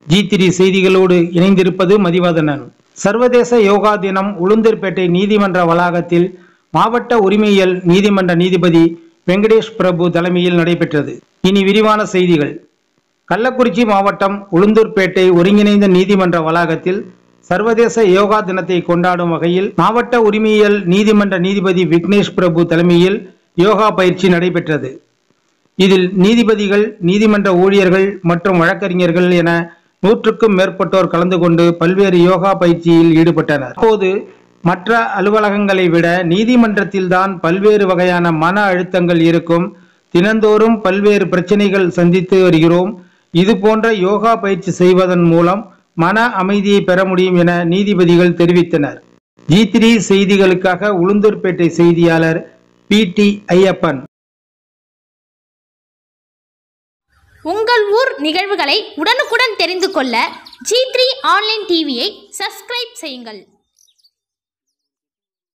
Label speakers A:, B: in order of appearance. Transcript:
A: G three செய்திகளோடு இணைந்திருப்பது மதிவதனன் சர்வதேச யோகா தினம் உளுந்தூர்பேட்டை நீதிமன்ற வளாகத்தில் மாவட்ட உரிமையியல் நீதிமன்ற நீதிபதி வெங்கடேஷ் பிரபு தலைமையில் நடைபெற்றது இனி விரிவான செய்திகள் கள்ளக்குறிச்சி மாவட்டம் உளுந்தூர்பேட்டை ஒருங்கிணைந்த நீதிமன்ற வளாகத்தில் சர்வதேச யோகா தினத்தை கொண்டாடும் வகையில் மாவட்ட உரிமையியல் நீதிமன்ற நீதிபதி விக்னேஷ் பிரபு தலைமையில் யோகா பயிற்சி நடைபெற்றது இதில் நீதிபதிகள் நீதிமன்ற ஊழியர்கள் மற்றும் வழக்கறிஞர்கள் என நூற்றுக்கும் மேற்பட்டோர் கலந்து கொண்டு பல்வேறு யோகா பயிற்சியில் ஈடுபட்டனர் அப்போது மற்ற அலுவலகங்களை விட நீதிமன்றத்தில்தான் பல்வேறு வகையான மன அழுத்தங்கள் இருக்கும் தினந்தோறும் பல்வேறு பிரச்சனைகள் சந்தித்து வருகிறோம் இது போன்ற யோகா பயிற்சி செய்வதன் மூலம் மன அமைதியை பெற முடியும் என நீதிபதிகள் தெரிவித்தனர் ஜி த்ரீ செய்திகளுக்காக உளுந்தூர்பேட்டை செய்தியாளர் பி டி ஐயப்பன்
B: உங்கள் ஊர் நிகழ்வுகளை உடனுக்குடன் தெரிந்து கொள்ள ஜி த்ரீ ஆன்லைன் டிவியை சப்ஸ்கிரைப் செய்யுங்கள்